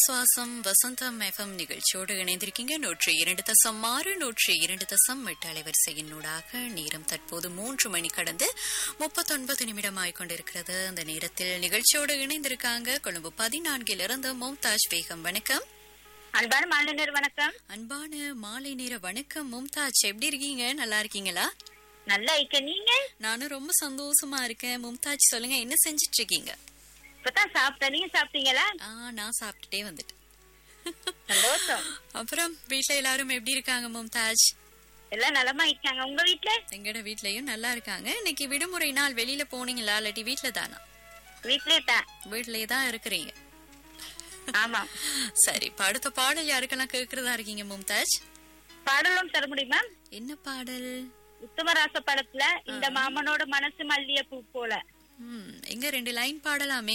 சுவாசம் வசந்தம் எஃப்எம் நிகழ்ச்சியோடு இணைந்திருக்கீங்க நூற்றி இரண்டு தசம் ஆறு நூற்றி இரண்டு தசம் எட்டு அலைவரிசையினூடாக நேரம் தற்போது மூன்று மணி கடந்து முப்பத்தொன்பது நிமிடம் ஆய்கொண்டிருக்கிறது அந்த நேரத்தில் நிகழ்ச்சியோடு இணைந்திருக்காங்க கொழும்பு பதினான்கிலிருந்து மும்தாஜ் பேகம் வணக்கம் அன்பான மாநிலர் வணக்கம் அன்பான மாலை நேர வணக்கம் மும்தாஜ் எப்படி இருக்கீங்க நல்லா இருக்கீங்களா நல்லா இருக்க நீங்க நானும் ரொம்ப சந்தோஷமா இருக்கேன் மும்தாஜ் சொல்லுங்க என்ன செஞ்சிட்டு இருக்கீங்க இப்பதான் சாப்பிட்டேன் நீங்க சாப்பிட்டீங்களா ஆ நான் சாப்பிட்டுட்டே வந்துட்டேன் சந்தோஷம் அப்புறம் வீட்ல எல்லாரும் எப்படி இருக்காங்க மும்தாஜ் எல்லாம் நலமா இருக்காங்க உங்க வீட்ல எங்கட வீட்லயும் நல்லா இருக்காங்க இன்னைக்கு விடுமுறை நாள் வெளியில போனீங்களா இல்லாட்டி வீட்ல தானா வீட்லயே தான் வீட்லயே தான் இருக்கிறீங்க ஆமா சரி இப்ப அடுத்த பாடல் யாருக்கெல்லாம் கேக்குறதா இருக்கீங்க மும்தாஜ் பாடலும் தர முடியுமா என்ன பாடல் உத்தமராச படத்துல இந்த மாமனோட மனசு மல்லிய பூ போல ம், எங்க ரெண்டு லைன் பாடலாமே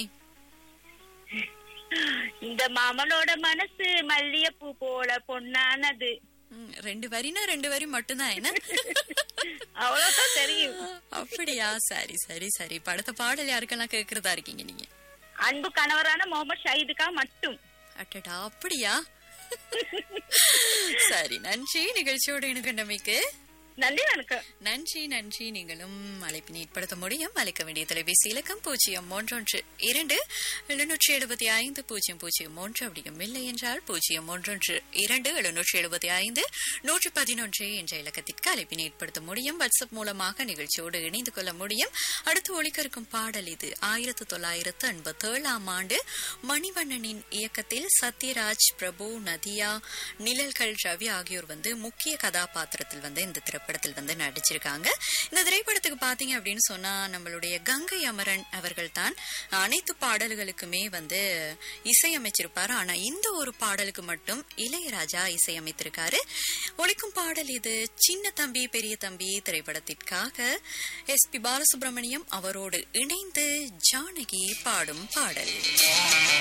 இந்த மாமனோட மனசு மல்லிய பூ போல பொன்னானது ம், ரெண்டு வரினா ரெண்டு வரி மட்டும்தான் என்ன அவ்வளவுதான் தெரியும் அப்படியா சரி சரி சரி இப்ப அடுத்த பாடல் யாருக்கெல்லாம் கேக்குறதா இருக்கீங்க நீங்க அன்பு கணவரான முகமது ஷஹீதுக்கா மட்டும் அட்டடா அப்படியா சரி நன்றி நிகழ்ச்சியோட இணைகண்டமைக்கு நன்றி வணக்கம் நன்றி நன்றி நீங்களும் அழைப்பினை ஏற்படுத்த முடியும் அழைக்க வேண்டிய தொலைபேசி இலக்கம் பூஜ்ஜியம் மூன்றொன்று இரண்டு எழுநூற்றி எழுபத்தி ஐந்து பூஜ்ஜியம் பூஜ்ஜியம் மூன்று அப்படியும் இல்லை என்றால் பூஜ்ஜியம் மூன்றொன்று இரண்டு எழுநூற்றி எழுபத்தி ஐந்து நூற்றி பதினொன்று என்ற இலக்கத்திற்கு அழைப்பினை ஏற்படுத்த முடியும் வாட்ஸ்அப் மூலமாக நிகழ்ச்சியோடு இணைந்து கொள்ள முடியும் அடுத்து ஒழிக்க இருக்கும் பாடல் இது ஆயிரத்து தொள்ளாயிரத்து எண்பத்தி ஏழாம் ஆண்டு மணிவண்ணனின் இயக்கத்தில் சத்யராஜ் பிரபு நதியா நிழல்கள் ரவி ஆகியோர் வந்து முக்கிய கதாபாத்திரத்தில் வந்து இந்த திரைப்படத்தில் வந்து நடிச்சிருக்காங்க இந்த திரைப்படத்துக்கு பாத்தீங்க அப்படின்னு சொன்னா நம்மளுடைய கங்கை அமரன் அவர்கள் தான் அனைத்து பாடல்களுக்குமே வந்து இசையமைச்சிருப்பாரு ஆனா இந்த ஒரு பாடலுக்கு மட்டும் இளையராஜா இசையமைத்திருக்காரு ஒழிக்கும் பாடல் இது சின்ன தம்பி பெரிய தம்பி திரைப்படத்திற்காக எஸ் பி பாலசுப்ரமணியம் அவரோடு இணைந்து ஜானகி பாடும் பாடல்